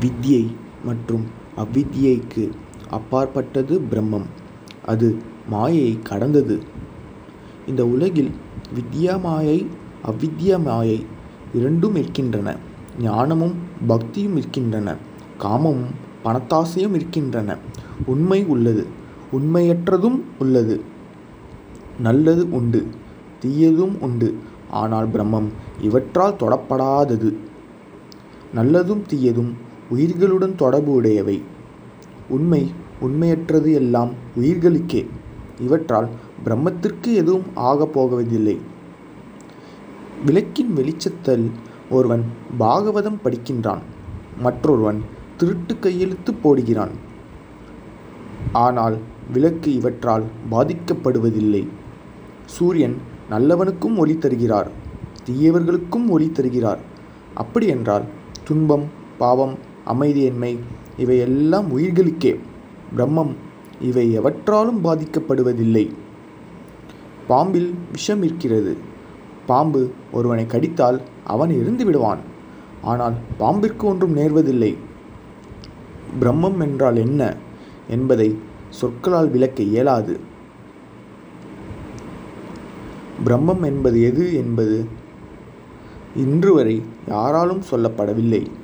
வித்யை மற்றும் அவித்யைக்கு அப்பாற்பட்டது பிரம்மம் அது மாயையை கடந்தது இந்த உலகில் வித்யா மாயை அவித்யா மாயை இரண்டும் இருக்கின்றன ஞானமும் பக்தியும் இருக்கின்றன காமமும் பணத்தாசையும் இருக்கின்றன உண்மை உள்ளது உண்மையற்றதும் உள்ளது நல்லது உண்டு தீயதும் உண்டு ஆனால் பிரம்மம் இவற்றால் தொடப்படாதது நல்லதும் தீயதும் உயிர்களுடன் தொடர்பு உடையவை உண்மை உண்மையற்றது எல்லாம் உயிர்களுக்கே இவற்றால் பிரம்மத்திற்கு எதுவும் ஆகப் போவதில்லை விளக்கின் வெளிச்சத்தில் ஒருவன் பாகவதம் படிக்கின்றான் மற்றொருவன் திருட்டு கையெழுத்து போடுகிறான் ஆனால் விளக்கு இவற்றால் பாதிக்கப்படுவதில்லை சூரியன் நல்லவனுக்கும் ஒளி தருகிறார் தீயவர்களுக்கும் ஒளி தருகிறார் அப்படியென்றால் துன்பம் பாவம் அமைதியின்மை இவையெல்லாம் உயிர்களுக்கே பிரம்மம் இவை எவற்றாலும் பாதிக்கப்படுவதில்லை பாம்பில் விஷம் இருக்கிறது பாம்பு ஒருவனை கடித்தால் அவன் இறந்து விடுவான் ஆனால் பாம்பிற்கு ஒன்றும் நேர்வதில்லை பிரம்மம் என்றால் என்ன என்பதை சொற்களால் விளக்க இயலாது பிரம்மம் என்பது எது என்பது இன்று வரை யாராலும் சொல்லப்படவில்லை